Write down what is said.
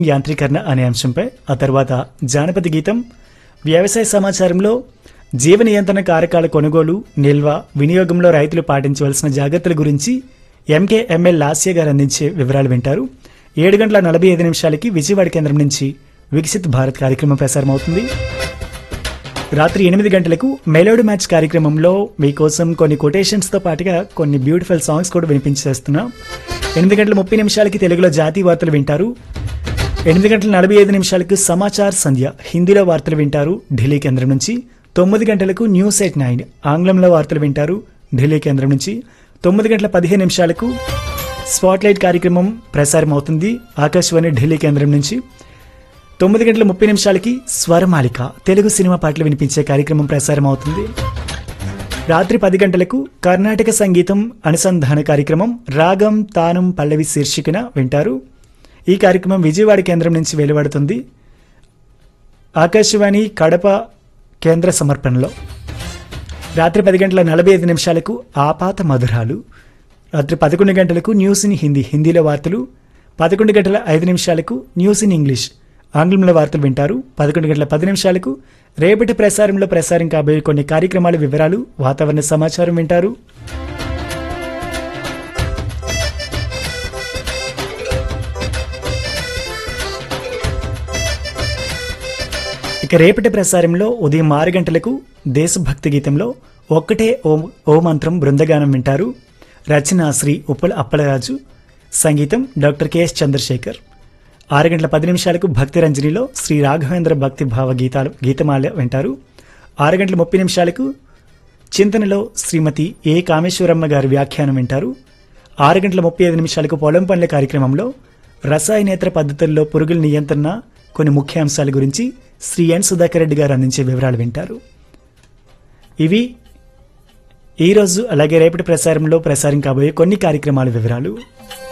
యాంత్రీకరణ అనే అంశంపై ఆ తర్వాత జానపద గీతం వ్యవసాయ సమాచారంలో జీవ నియంత్రణ కారకాల కొనుగోలు నిల్వ వినియోగంలో రైతులు పాటించవలసిన జాగ్రత్తల గురించి ఎంకేఎంఎల్ లాస్య గారు అందించే వివరాలు వింటారు ఏడు గంటల నలభై ఐదు నిమిషాలకి విజయవాడ కేంద్రం నుంచి వికసిత్ భారత్ కార్యక్రమం ప్రసారం అవుతుంది రాత్రి ఎనిమిది గంటలకు మెలోడీ మ్యాచ్ కార్యక్రమంలో మీకోసం కొన్ని కొటేషన్స్తో పాటుగా కొన్ని బ్యూటిఫుల్ సాంగ్స్ కూడా వినిపించేస్తున్నాం ఎనిమిది గంటల ముప్పై నిమిషాలకి తెలుగులో జాతీయ వార్తలు వింటారు ఎనిమిది గంటల నలభై ఐదు నిమిషాలకు సమాచార్ సంధ్య హిందీలో వార్తలు వింటారు ఢిల్లీ కేంద్రం నుంచి తొమ్మిది గంటలకు న్యూస్ ఎయిట్ నైన్ ఆంగ్లంలో వార్తలు వింటారు ఢిల్లీ కేంద్రం నుంచి తొమ్మిది గంటల పదిహేను నిమిషాలకు స్పాట్లైట్ కార్యక్రమం ప్రసారం అవుతుంది ఆకాశవాణి ఢిల్లీ కేంద్రం నుంచి తొమ్మిది గంటల ముప్పై నిమిషాలకి స్వరమాలిక తెలుగు సినిమా పాటలు వినిపించే కార్యక్రమం ప్రసారం అవుతుంది రాత్రి పది గంటలకు కర్ణాటక సంగీతం అనుసంధాన కార్యక్రమం రాగం తానం పల్లవి శీర్షికన వింటారు ఈ కార్యక్రమం విజయవాడ కేంద్రం నుంచి వెలువడుతుంది ఆకాశవాణి కడప కేంద్ర సమర్పణలో రాత్రి పది గంటల నలభై ఐదు నిమిషాలకు ఆపాత మధురాలు రాత్రి పదకొండు గంటలకు న్యూస్ ఇన్ హిందీ హిందీలో వార్తలు పదకొండు గంటల ఐదు నిమిషాలకు న్యూస్ ఇన్ ఇంగ్లీష్ ఆంగ్లంలో వార్తలు వింటారు పదకొండు గంటల పది నిమిషాలకు రేపటి ప్రసారంలో ప్రసారం కాబోయే కొన్ని కార్యక్రమాల వివరాలు వాతావరణ సమాచారం వింటారు ఇక రేపటి ప్రసారంలో ఉదయం ఆరు గంటలకు దేశభక్తి గీతంలో ఒక్కటే ఓ ఓ మంత్రం బృందగానం వింటారు రచన శ్రీ ఉప్పల అప్పలరాజు సంగీతం డాక్టర్ కెఎస్ చంద్రశేఖర్ ఆరు గంటల పది నిమిషాలకు భక్తి రంజనిలో శ్రీ రాఘవేంద్ర భక్తి భావ గీతాలు గీతమాల వింటారు ఆరు గంటల ముప్పై నిమిషాలకు చింతనలో శ్రీమతి ఏ కామేశ్వరమ్మ గారి వ్యాఖ్యానం వింటారు ఆరు గంటల ముప్పై ఐదు నిమిషాలకు పొలం పనుల కార్యక్రమంలో రసాయనేతర పద్ధతుల్లో పురుగుల నియంత్రణ కొన్ని ముఖ్య అంశాల గురించి శ్రీ ఎన్ సుధాకర్ రెడ్డి గారు అందించే వివరాలు వింటారు ఇవి ఈరోజు అలాగే రేపటి ప్రసారంలో ప్రసారం కాబోయే కొన్ని కార్యక్రమాల వివరాలు